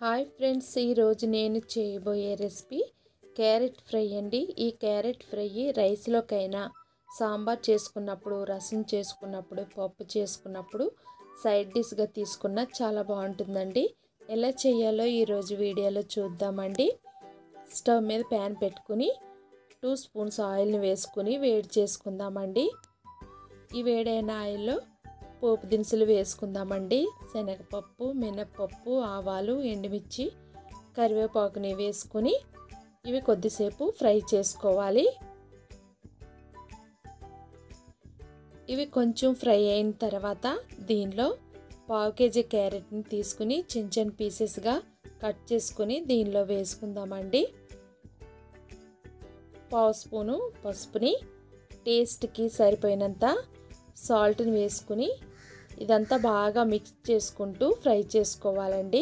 hi friends ఈరోజు నేను చేయబోయే రెసిపీ క్యారెట్ ఫ్రై అండి ఈ క్యారెట్ ఫ్రై రైస్లోకైనా సాంబార్ చేసుకున్నప్పుడు రసం చేసుకున్నప్పుడు పప్పు చేసుకున్నప్పుడు సైడ్ డిష్గా తీసుకున్న చాలా బాగుంటుందండి ఎలా చేయాలో ఈరోజు వీడియోలో చూద్దామండి స్టవ్ మీద ప్యాన్ పెట్టుకుని టూ స్పూన్స్ ఆయిల్ని వేసుకుని వేడి చేసుకుందామండి ఈ వేడైన ఆయిల్లో పోపు దినుసులు వేసుకుందామండి శనగపప్పు మినప్పప్పు ఆవాలు ఎండుమిర్చి కరివేపాకుని వేసుకుని ఇవి కొద్దిసేపు ఫ్రై చేసుకోవాలి ఇవి కొంచెం ఫ్రై అయిన తర్వాత దీనిలో పావు కేజీ క్యారెట్ని తీసుకుని చిన్న చిన్న పీసెస్గా కట్ చేసుకుని దీనిలో వేసుకుందామండి పావు స్పూను పసుపుని టేస్ట్కి సరిపోయినంత సాల్ట్ని వేసుకుని ఇదంతా బాగా మిక్స్ చేసుకుంటూ ఫ్రై చేసుకోవాలండి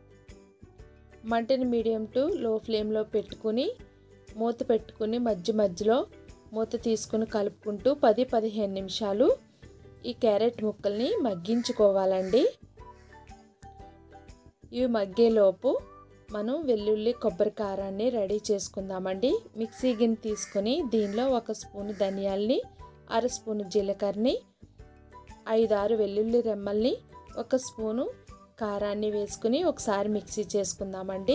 మంటని మీడియం టు లో ఫ్లేమ్లో పెట్టుకుని మూత పెట్టుకుని మధ్య మధ్యలో మూత తీసుకుని కలుపుకుంటూ పది పదిహేను నిమిషాలు ఈ క్యారెట్ ముక్కల్ని మగ్గించుకోవాలండి ఇవి మగ్గేలోపు మనం వెల్లుల్లి కొబ్బరి కారాన్ని రెడీ చేసుకుందామండి మిక్సీ గిన్నె తీసుకొని దీనిలో ఒక స్పూన్ ధనియాల్ని అర స్పూన్ జీలకర్రని ఐదు ఆరు వెల్లుల్లి రెమ్మల్ని ఒక స్పూను కారాన్ని వేసుకుని ఒకసారి మిక్సీ చేసుకుందామండి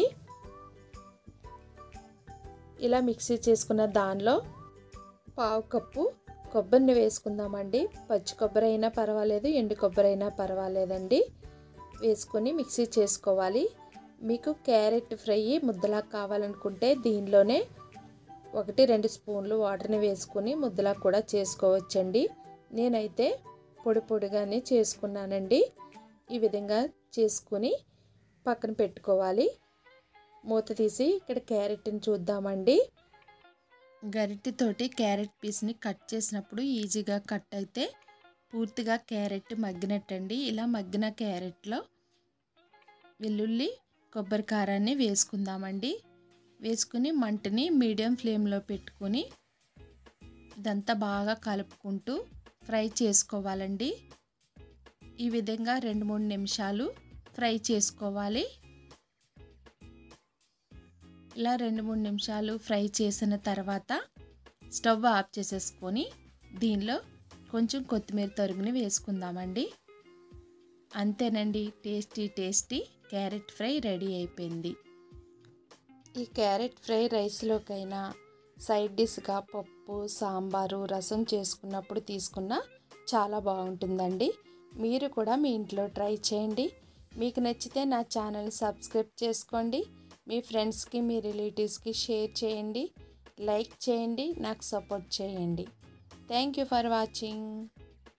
ఇలా మిక్సీ చేసుకున్న దానిలో పావు కప్పు కొబ్బరిని వేసుకుందామండి పచ్చి కొబ్బరి అయినా పర్వాలేదు ఎండు కొబ్బరి అయినా పర్వాలేదండి వేసుకొని మిక్సీ చేసుకోవాలి మీకు క్యారెట్ ఫ్రై ముద్దలా కావాలనుకుంటే దీనిలోనే ఒకటి రెండు స్పూన్లు వాటర్ని వేసుకుని ముద్దలా కూడా చేసుకోవచ్చండి నేనైతే పొడి పొడిగానే చేసుకున్నానండి ఈ విధంగా చేసుకుని పక్కన పెట్టుకోవాలి మూత తీసి ఇక్కడ క్యారెట్ని చూద్దామండి గరిటెతోటి క్యారెట్ పీస్ని కట్ చేసినప్పుడు ఈజీగా కట్ అయితే పూర్తిగా క్యారెట్ మగ్గినట్టండి ఇలా మగ్గిన క్యారెట్లో వెల్లుల్లి కొబ్బరి కారాన్ని వేసుకుందామండి వేసుకుని మంటని మీడియం ఫ్లేమ్లో పెట్టుకొని ఇదంతా బాగా కలుపుకుంటూ ఫ్రై చేసుకోవాలండి ఈ విధంగా రెండు మూడు నిమిషాలు ఫ్రై చేసుకోవాలి ఇలా రెండు మూడు నిమిషాలు ఫ్రై చేసిన తర్వాత స్టవ్ ఆఫ్ చేసేసుకొని దీనిలో కొంచెం కొత్తిమీర తరుగుని వేసుకుందామండి అంతేనండి tasty tasty carrot fry ready అయిపోయింది ఈ క్యారెట్ ఫ్రై రైస్లోకైనా సైడ్ డిష్గా పప్పు సాంబారు రసం చేసుకున్నప్పుడు తీసుకున్న చాలా బాగుంటుందండి మీరు కూడా మీ ఇంట్లో ట్రై చేయండి మీకు నచ్చితే నా ఛానల్ సబ్స్క్రైబ్ చేసుకోండి మీ ఫ్రెండ్స్కి మీ రిలేటివ్స్కి షేర్ చేయండి లైక్ చేయండి నాకు సపోర్ట్ చేయండి థ్యాంక్ యూ ఫర్ వాచింగ్